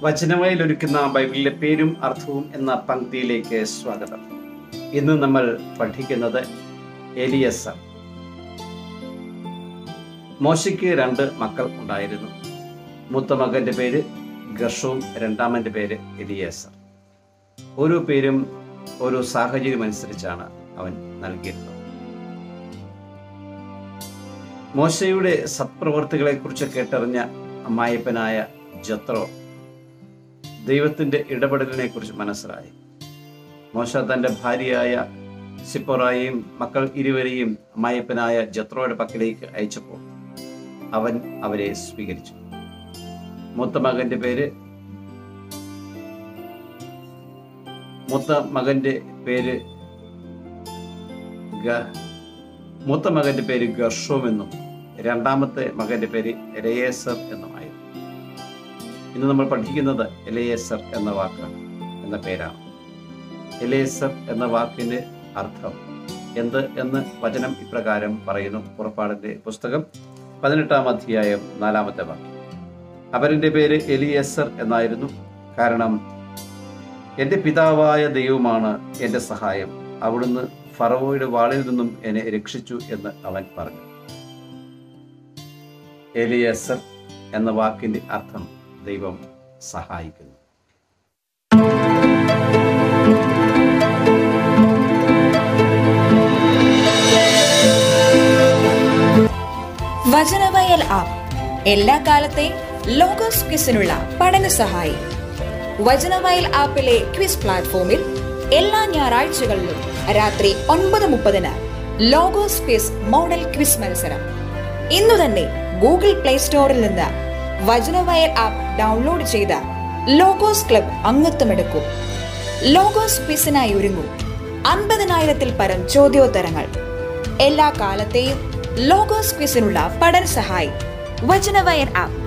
വചനവയിൽ ഒരുക്കുന്ന ബൈബിളിലെ പേരും അർത്ഥവും എന്ന പങ്ക്തിയിലേക്ക് സ്വാഗതം ഇന്ന് നമ്മൾ പഠിക്കുന്നത് എലിയസർ മോശയ്ക്ക് രണ്ട് മക്കൾ ഉണ്ടായിരുന്നു മൂത്ത മകന്റെ പേര് ഗർഷവും രണ്ടാമന്റെ പേര് എലിയേസർ ഓരോ പേരും ഓരോ സാഹചര്യം അനുസരിച്ചാണ് അവൻ നൽകിയിരുന്നത് മോശയുടെ സത്പ്രവർത്തികളെക്കുറിച്ച് കേട്ടറിഞ്ഞ അമ്മായപ്പനായ ജത്രോ ദൈവത്തിന്റെ ഇടപെടലിനെ കുറിച്ച് മനസ്സിലായി മോശ തന്റെ ഭാര്യയായ സിപ്പൊറായെയും മക്കൾ ഇരുവരെയും അമ്മായപ്പനായ ജത്രോയുടെ പക്കലേക്ക് അയച്ചപ്പോൾ അവൻ അവരെ സ്വീകരിച്ചു മൂത്ത മകന്റെ പേര് മൂത്ത മകന്റെ പേര് ഗ- മൂത്ത മകന്റെ പേര് ഗർഷോം എന്നും രണ്ടാമത്തെ മകന്റെ പേര് എലയേസർ എന്നുമായിരുന്നു ഇന്ന് നമ്മൾ പഠിക്കുന്നത് എലയേസർ എന്ന വാക്കാണ് എന്ന പേരാണ് എലയേസർ എന്ന വാക്കിന്റെ അർത്ഥം എന്ത് എന്ന് വചനം ഇപ്രകാരം പറയുന്നു പുറപ്പാടിന്റെ പുസ്തകം പതിനെട്ടാം അധ്യായം നാലാമത്തെ വാക്യം അവരുടെ പേര് എലിയേസർ എന്നായിരുന്നു കാരണം എൻ്റെ പിതാവായ ദൈവമാണ് എൻ്റെ സഹായം അവിടുന്ന് ഫറവോയുടെ വാളിൽ നിന്നും എന്നെ രക്ഷിച്ചു എന്ന് അവൻ പറഞ്ഞു എലിയസർ എന്ന വാക്കിന്റെ അർത്ഥം ദൈവം സഹായിക്കുന്നു വചനവയൽ ആപ്പ് എല്ലാ കാലത്തെയും ലോഗോസ് ക്വിസിനുള്ള പഠന സഹായി വചനവയൽ ആപ്പിലെ ക്വിസ് പ്ലാറ്റ്ഫോമിൽ എല്ലാ ഞായറാഴ്ചകളിലും രാത്രി ഒൻപത് മുപ്പതിന് ലോഗോസ് ക്വിസ് മോഡൽ ക്വിസ് മത്സരം ഇന്നു തന്നെ ഗൂഗിൾ പ്ലേ സ്റ്റോറിൽ നിന്ന് വചനവയൽ ആപ്പ് ഡൗൺലോഡ് ചെയ്ത ലോഗോസ് ക്ലബ് അംഗത്വമെടുക്കൂ ലോഗോസ് ക്വിസിനായി ഒരുങ്ങൂ അൻപതിനായിരത്തിൽ പരം ചോദ്യോത്തരങ്ങൾ എല്ലാ കാലത്തെയും ലോഗോസ് ക്വിസിനുള്ള പഠന സഹായി വചനവയൻ ആപ്പ്